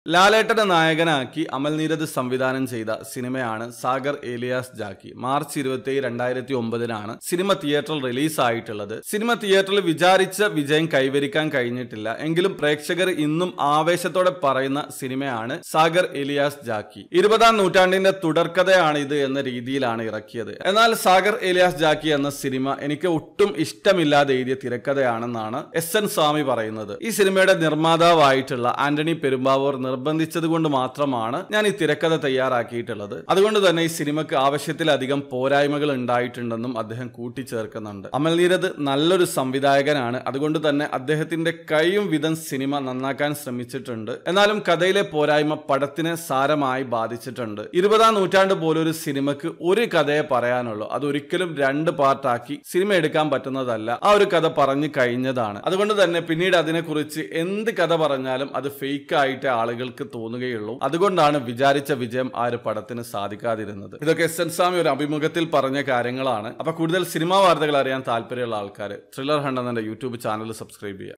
ലാലേട്ടനെ നായകനാക്കി അമൽ നീരദ് സംവിധാനം ചെയ്ത സിനിമയാണ് സാഗർ ഏലിയാസ് ജാക്കി മാർച്ച് ഇരുപത്തി രണ്ടായിരത്തി ഒമ്പതിനാണ് സിനിമ തിയേറ്ററിൽ റിലീസ് ആയിട്ടുള്ളത് സിനിമ തിയേറ്ററിൽ വിചാരിച്ച വിജയം കൈവരിക്കാൻ കഴിഞ്ഞിട്ടില്ല എങ്കിലും പ്രേക്ഷകർ ഇന്നും ആവേശത്തോടെ പറയുന്ന സിനിമയാണ് സാഗർ ഏലിയാസ് ജാക്കി ഇരുപതാം നൂറ്റാണ്ടിന്റെ തുടർക്കഥയാണ് ഇത് എന്ന രീതിയിലാണ് ഇറക്കിയത് എന്നാൽ സാഗർ ഏലിയാസ് ജാക്കി എന്ന സിനിമ എനിക്ക് ഒട്ടും ഇഷ്ടമില്ലാതെ എഴുതിയ തിരക്കഥയാണെന്നാണ് എസ് എൻ സ്വാമി പറയുന്നത് ഈ സിനിമയുടെ നിർമ്മാതാവായിട്ടുള്ള ആന്റണി പെരുമ്പാവൂർ നിർബന്ധിച്ചത് കൊണ്ട് മാത്രമാണ് ഞാൻ ഈ തിരക്കഥ തയ്യാറാക്കിയിട്ടുള്ളത് അതുകൊണ്ട് തന്നെ ഈ സിനിമക്ക് ആവശ്യത്തിലധികം പോരായ്മകൾ ഉണ്ടായിട്ടുണ്ടെന്നും അദ്ദേഹം കൂട്ടിച്ചേർക്കുന്നുണ്ട് അമൽ നീരദ് നല്ലൊരു സംവിധായകനാണ് അതുകൊണ്ട് തന്നെ അദ്ദേഹത്തിന്റെ കഴിയും വിധം സിനിമ നന്നാക്കാൻ ശ്രമിച്ചിട്ടുണ്ട് എന്നാലും കഥയിലെ പോരായ്മ പടത്തിനെ സാരമായി ബാധിച്ചിട്ടുണ്ട് ഇരുപതാം നൂറ്റാണ്ട് പോലൊരു സിനിമക്ക് ഒരു കഥയെ പറയാനുള്ളൂ അത് ഒരിക്കലും രണ്ട് പാർട്ടാക്കി സിനിമ എടുക്കാൻ പറ്റുന്നതല്ല ആ ഒരു കഥ പറഞ്ഞു കഴിഞ്ഞതാണ് അതുകൊണ്ട് തന്നെ പിന്നീട് അതിനെക്കുറിച്ച് എന്ത് കഥ പറഞ്ഞാലും അത് ഫേക്ക് ആയിട്ട് ആളുകൾക്ക് തോന്നുകയുള്ളൂ അതുകൊണ്ടാണ് വിചാരിച്ച വിജയം ആ ഒരു പടത്തിന് സാധിക്കാതിരുന്നത് ഇതൊക്കെ എസ് എൻ സ്വാമി ഒരു അഭിമുഖത്തിൽ പറഞ്ഞ കാര്യങ്ങളാണ് അപ്പൊ കൂടുതൽ സിനിമാ വാർത്തകൾ അറിയാൻ താല്പര്യമുള്ള ആൾക്കാർ ത്രില്ലർ ഹണ്ട് എന്ന യൂട്യൂബ് ചാനൽ സബ്സ്ക്രൈബ് ചെയ്യുക